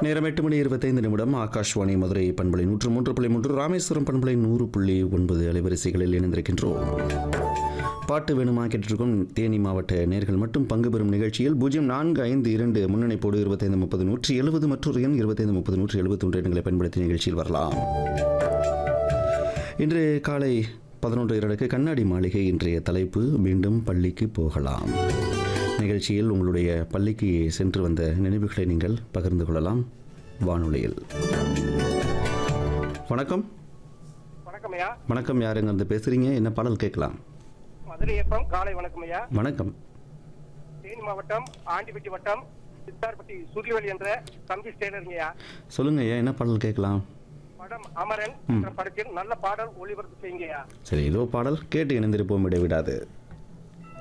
நேரம் எட்டு மணி இருபத்தைந்து நிமிடம் ஆகாஷ்வாணி மதுரை பண்பலை நூற்று மூன்று புள்ளி மூன்று ராமேஸ்வரம் பண்பலை நூறு புள்ளி ஒன்பது அலைவரிசைகளில் இணைந்திருக்கின்றோம் பாட்டு வேணுமா கேட்டிருக்கும் தேனி மாவட்ட நேர்கள் மட்டும் பங்கு பெறும் நிகழ்ச்சியில் பூஜ்ஜியம் நான்கு ஐந்து இரண்டு முன்னணிப்போடு இருபத்தைந்து முப்பது நூற்றி எழுபது மற்றொரு எண் இருபத்தைந்து முப்பது நூற்றி எழுபத்தொன்று எண்களை பயன்படுத்தி நிகழ்ச்சியில் வரலாம் இன்று காலை பதினொன்று இரண்டுக்கு கண்ணாடி மாளிகை இன்றைய தலைப்பு மீண்டும் பள்ளிக்கு போகலாம் நிகழ்ச்சியில் உங்களுடைய பள்ளிக்கு சென்று வந்த நினைவுகளை நீங்கள் பகிர்ந்து கொள்ளலாம் வானொலியில் வணக்கம் வணக்கம் ஐயா வணக்கம் யாருங்க வந்து பேசுறீங்க என்ன பாடல் கேட்கலாம் மதுரை எஃப்எம் காலை வணக்கம் ஐயா வணக்கம் தேனி மாவட்டம் ஆண்டிப்பட்டி வட்டம் சித்தார்பட்டி சூரியவெளி என்ற தம்பி ஸ்டேலருங்க ஐயா சொல்லுங்க ஐயா என்ன பாடல் கேட்கலாம் படம் அமரன் என்ற படத்தில் நல்ல பாடல் ஒளிபரப்பு செய்யுங்க ஐயா சரி ஏதோ பாடல் கேட்டு இணைந்திருப்போம் இடைவிடாது